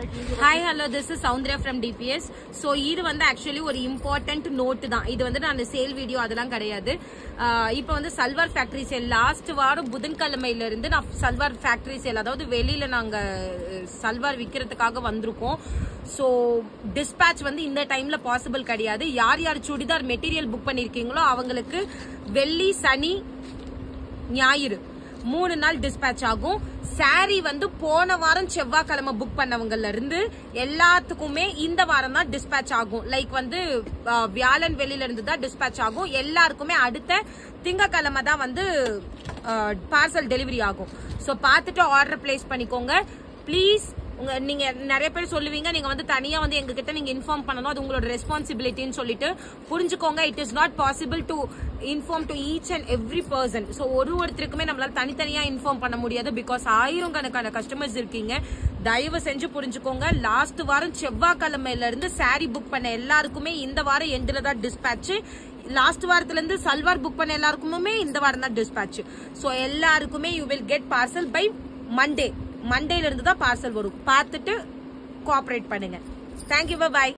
hi hello this is Soundarya from DPS so இது வந்து actually ஒரு இம்பார்ட்டன்ட் நோட் தான் இது வந்து நான் சேல் வீடியோ அதெல்லாம் கிடையாது இப்போ வந்து சல்வார் ஃபேக்டரி சேல் லாஸ்ட் வாரம் புதன்கிழமையில இருந்து நான் சல்வார் ஃபேக்டரி சேல் அதாவது வெளியில நாங்க அஹ், சல்வார் விற்கிறதுக்காக வந்திருக்கோம் ஸோ டிஸ்பேட்ச் வந்து இந்த டைம்ல பாசிபிள் கிடையாது யார் யார் சுடிதார் மெட்டீரியல் புக் பண்ணிருக்கீங்களோ அவங்களுக்கு வெள்ளி சனி ஞாயிறு மூணு நாள் டிஸ்பேட்ச் ஆகும் சாரி வந்து போன வாரம் செவ்வாய்க்கிழமை புக் பண்ணவங்கல இருந்து எல்லாத்துக்குமே இந்த வாரம் தான் டிஸ்பேட்ச் ஆகும் லைக் வந்து அஹ், வியாழன் வெளியில இருந்து தான் டிஸ்பேட்ச் ஆகும் எல்லாருக்குமே அடுத்த திங்கக்கிழமை தான் வந்து பார்சல் டெலிவரி ஆகும் ஸோ பார்த்துட்டு ஆர்டர் பிளேஸ் பண்ணிக்கோங்க ப்ளீஸ் உங்க நீங்க நிறைய பேர் சொல்லுவீங்க நீங்க வந்து தனியா வந்து எங்க கிட்ட நீங்க இன்ஃபார்ம் பண்ணணும் அது உங்களோட ரெஸ்பான்சிபிலிட்டின்னு சொல்லிட்டு புரிஞ்சுக்கோங்க it is not possible to inform to each and every person so ஒரு ஒருத்தருக்குமே நம்மளால தனித்தனியா இன்ஃபார்ம் பண்ண முடியாது பிகாஸ் ஆயிரம் கணக்கான கஸ்டமர்ஸ் இருக்கீங்க தயவு செஞ்சு புரிஞ்சுக்கோங்க லாஸ்ட் வாரம் செவ்வாய்க்கிழமையில இருந்து சாரி புக் பண்ண எல்லாருக்குமே இந்த வாரம் எண்டில் தான் டிஸ்பேட்ச் லாஸ்ட் வாரத்துல இருந்து சல்வார் புக் பண்ண எல்லாருக்குமே இந்த வாரம் தான் டிஸ்பேட்ச் ஸோ எல்லாருக்குமே you will get parcel by Monday மண்டேல இருந்து தான் பார்சல் வரும் பார்த்துட்டு கோஆப்ரேட் பண்ணுங்க தேங்க்யூ பாய்